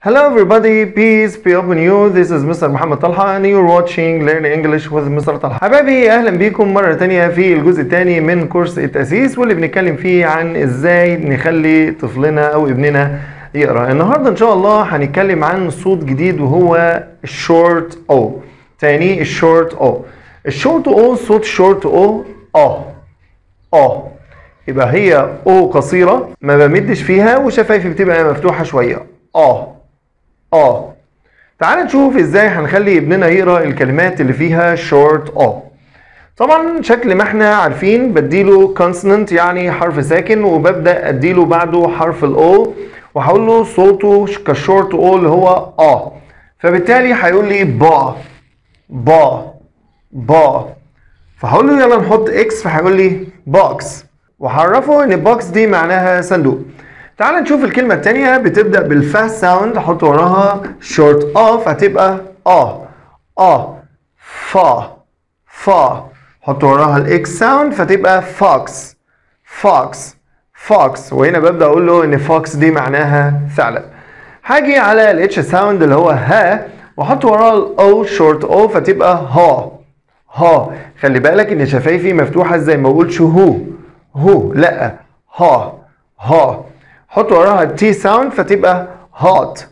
Hello everybody, peace be upon you. This is Mr. محمد طلحة and you're watching Learn English with Mr. طلحة. حبايبي أهلا بيكم مرة تانية في الجزء الثاني من كورس التأسيس واللي بنتكلم فيه عن إزاي نخلي طفلنا أو ابننا يقرأ. النهاردة إن شاء الله هنتكلم عن صوت جديد وهو الشورت أو. تاني الشورت أو. الشورت أو صوت شورت أو آه. آه. يبقى هي أو قصيرة ما بمدش فيها وشفايفي بتبقى مفتوحة شوية. آه. اه تعال نشوف ازاي هنخلي ابننا يقرا الكلمات اللي فيها short اه طبعا شكل ما احنا عارفين بديله consonant يعني حرف ساكن وببدا اديله بعده حرف الاو وهقول له صوته كشورت او اللي هو اه فبالتالي هيقول لي با با با فهقول له يلا نحط اكس فهيقول لي بوكس وهعرفه ان بوكس دي معناها صندوق تعال نشوف الكلمة التانية بتبدأ بالفاست ساوند حط وراها شورت اوف هتبقى اه اه فا فا حط وراها الاكس ساوند فتبقى فوكس فوكس فوكس وهنا ببدأ اقول له ان فوكس دي معناها ثعلب هاجي على الاتش ساوند اللي هو ها واحط وراها الاو شورت او فتبقى ها ها خلي بالك ان شفايفي مفتوحة زي ما اقولش هو هو لا ها ها حط وراها التي ساوند فتبقى هوت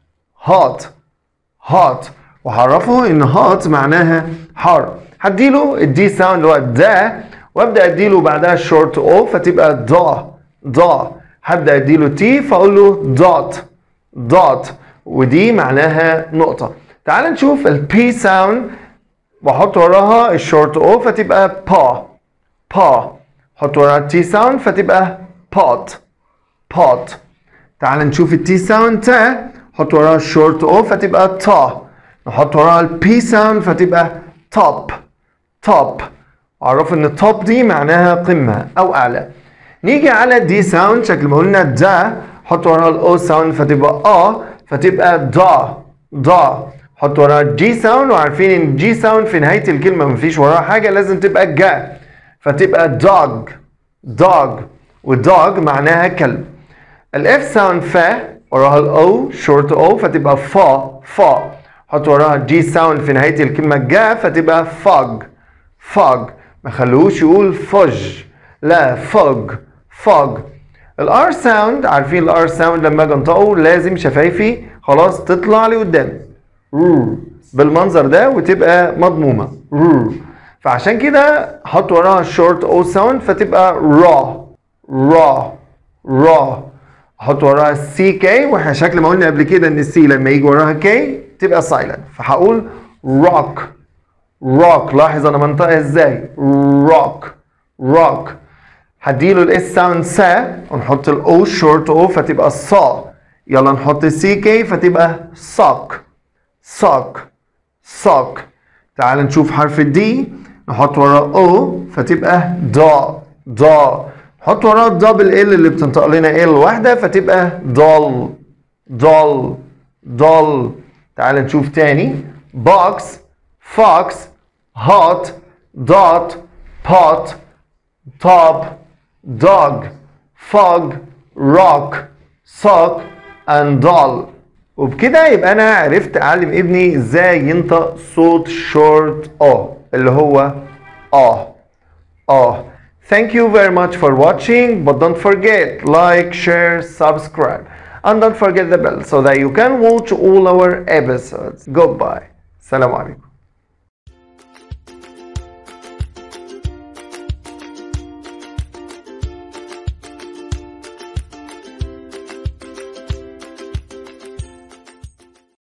هوت هوت وهعرفه ان هوت معناها حار هديله الدي ساوند اللي هو دا وابدا اديله بعدها شورت او فتبقى دا دا هبدا اديله تي فاقول له دوت دوت ودي معناها نقطه تعال نشوف البي ساوند واحط وراها الشورت او فتبقى با با حط وراها التي ساوند فتبقى بوت pot تعال نشوف التي ساوند تا حط وراها الشورت او فتبقى تا نحط وراها البي ساوند فتبقى توب توب اعرف ان التوب دي معناها قمة او اعلى نيجي على الدي ساوند شكل ما قلنا دا حط وراها الاو ساوند فتبقى ا فتبقى دا دا حط وراها الجي ساوند وعارفين ان الجي ساوند في نهاية الكلمة مفيش وراها حاجة لازم تبقى جا فتبقى دوج دوج ودوج معناها كلب الاف ساوند فا وراها الاو شورت او فتبقى فا فا حط وراها جي ساوند في نهايه الكلمه جا فتبقى فوج فوج ما خلوش يقول فج لا فوج فوج الار ساوند عارفين الار ساوند لما اجي انطقه لازم شفايفي خلاص تطلع لقدام بالمنظر ده وتبقى مضمومه فعشان كده حط وراها شورت او ساوند فتبقى را را را احط وراها سي كي واحنا شكل ما قلنا قبل كده ان السي لما يجي وراها كي تبقى سايلنت فهقول روك روك لاحظ انا منطقها ازاي روك روك هديله الاس ساوند سا ونحط الاو شورت او فتبقى صا يلا نحط السي كي فتبقى صاك صاك صاك تعال نشوف حرف الدي نحط وراه او فتبقى دا دا حط وراها الدبل ال اللي بتنطق لنا ال واحده فتبقى ضل ضل ضل تعال نشوف تاني بوكس فوكس هوت دوت بوت توب دوج فوج روك سوك اند دول وبكده يبقى انا عرفت اعلم ابني ازاي ينطق صوت شورت او اللي هو اه اه Thank you very much for watching, but don't forget like, share, subscribe, and don't forget the bell so that you can watch all our episodes. Goodbye. Salam alaikum.